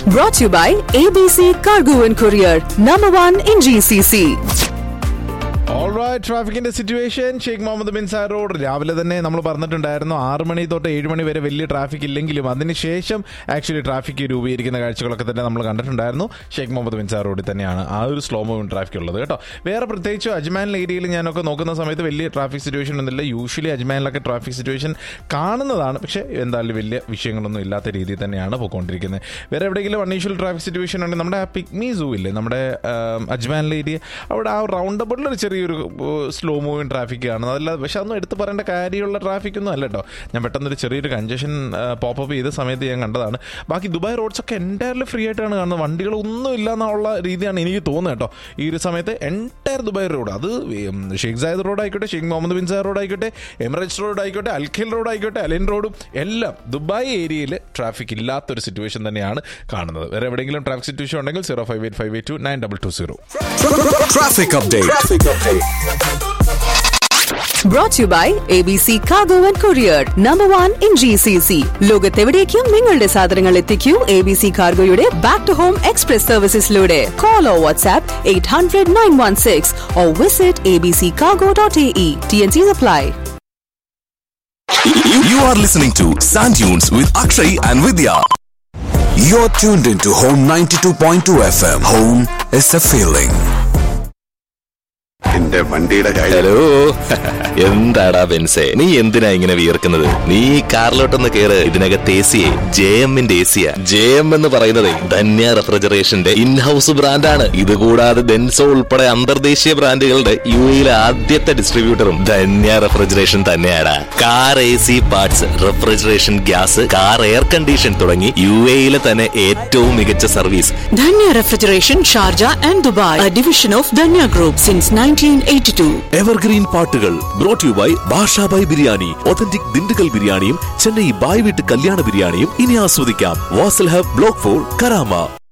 Brought to you by ABC Cargo and Courier, number one in GCC. Alright ട്രാഫിക്കിന്റെ situation Sheikh Mohammed bin Zayed Road രാവിലെ തന്നെ നമ്മൾ പറഞ്ഞിട്ടുണ്ടായിരുന്നു ആറ് മണി തൊട്ട് ഏഴ് മണി വരെ വലിയ ട്രാഫിക് ഇല്ലെങ്കിലും അതിനുശേഷം ആക്ച്വലി ട്രാഫിക് രൂപീകരിക്കുന്ന കാഴ്ചകളൊക്കെ തന്നെ നമ്മൾ കണ്ടിട്ടുണ്ടായിരുന്നു ഷെയ്ഖ് മുഹമ്മദ് ബിൻ സാർ റോഡിൽ തന്നെയാണ് ആ ഒരു സ്ലോ മൂവിംഗ് ട്രാഫിക് ഉള്ളത് കേട്ടോ വേറെ പ്രത്യേകിച്ച് അജ്മാൻ ഏരിയയിൽ ഞാനൊക്കെ നോക്കുന്ന സമയത്ത് വലിയ ട്രാഫിക് സിറ്റുവേഷൻ ഒന്നുമില്ല യൂഷ്വലി അജ്മാനിലൊക്കെ ട്രാഫിക് സിറ്റുവേഷൻ കാണുന്നതാണ് പക്ഷേ എന്തായാലും വലിയ വിഷയങ്ങളൊന്നും ഇല്ലാത്ത രീതിയിൽ തന്നെയാണ് പോയിക്കൊണ്ടിരിക്കുന്നത് വേറെ എവിടെയെങ്കിലും അൺയൂഷ്വൽ ട്രാഫിക് സിറ്റുവേഷൻ ഉണ്ടെങ്കിൽ നമ്മുടെ ആ പിക്മി സൂ ഇല്ലേ നമ്മുടെ അജ്മാനിലെ ഏരിയ അവിടെ ആ റൗണ്ട് അബൌട്ടിൽ ഒരു ചെറിയൊരു സ്ലോ മൂവിങ് ട്രാഫിക് കാണുന്നത് അതല്ല പക്ഷെ അതൊന്നും എടുത്ത് പറയേണ്ട കാര്യമുള്ള ട്രാഫിക് ഒന്നും അല്ല കേട്ടോ ഞാൻ പെട്ടെന്നൊരു ചെറിയൊരു കഞ്ചഷൻ പോപ്പപ്പ് ചെയ്ത സമയത്ത് ഞാൻ കണ്ടതാണ് ബാക്കി ദുബായ് റോഡ്സ് ഒക്കെ എൻറ്റയർലി ഫ്രീ ആയിട്ടാണ് കാണുന്നത് വണ്ടികളൊന്നും ഇല്ല എന്നുള്ള രീതിയാണ് എനിക്ക് തോന്നുന്നത് കേട്ടോ ഈ ഒരു സമയത്ത് എൻറ്റയർ ദുബായ് റോഡ് അത് ഉം, ഷെയ്ഖ് സായദ് റോഡ് ആയിക്കോട്ടെ Sheikh Mohammed bin Zayed Road ആയിക്കോട്ടെ എമിറേറ്റ്സ് റോഡ് ആയിക്കോട്ടെ അൽഖിൽ റോഡ് ആയിക്കോട്ടെ അലൻ റോഡും എല്ലാം ദുബായ് ഏരിയയിൽ ട്രാഫിക് ഇല്ലാത്തൊരു സിറ്റുവേഷൻ തന്നെയാണ് കാണുന്നത് വേറെ എവിടെയെങ്കിലും ട്രാഫിക് സിറ്റുവേഷൻ ഉണ്ടെങ്കിൽ zero five eight five eight two nine double two zero Traffic update. Brought to you by ABC Cargo and Courier, number one in GCC. ലോകത്തെവിടേക്കും നിങ്ങളുടെ സാധനങ്ങൾ എത്തിക്കൂ എ ബി സി കാർഗോയുടെ ബാക്ക് ടു ഹോം എക്സ്പ്രസ് സർവീസസിലൂടെ call or WhatsApp eight hundred nine one six or visit A B C cargo dot A E T N C apply You, you are listening to Sand Dunes with Akshay and Vidya. You're tuned into Home 92.2 FM. Home is a feeling. എന്റെ വണ്ടിയുടെ കാര്യം hello എന്താടാ ബെൻസേ നീ എന്തിനാ ഇങ്ങനെ വിയർക്കുന്നത് നീ ഈ കാറിലോട്ടൊന്ന് കേറ് ഇതിനകത്ത് എ സിയെ ജെ എമ്മിന്റെ എ സിയാ ജെ എം എന്ന് പറയുന്നത് ധന്യ റെഫ്രിജറേഷന്റെ ഇൻഹൌസ് ബ്രാൻഡാണ് ഇതുകൂടാതെ ഡെൻസോ ഉൾപ്പെടെ അന്തർദേശീയ ബ്രാൻഡുകളുടെ യു എയിലെ ആദ്യത്തെ ഡിസ്ട്രിബ്യൂട്ടറും ധന്യ റെഫ്രിജറേഷൻ തന്നെയാണ് car A C parts refrigeration gas car air condition തുടങ്ങി യു എയിലെ തന്നെ ഏറ്റവും മികച്ച service Dhanya Refrigeration, Sharjah and Dubai, a division of Dhanya Group since 1982. Evergreen പാട്ടുകൾ brought you by Bashabhai biryani authentic Dindigul ബിരിയാണിയും ചെന്നൈ ബായ് വീട്ട് കല്യാണ ബിരിയാണിയും ഇനി ആസ്വദിക്കാം Wasl hub block four Karama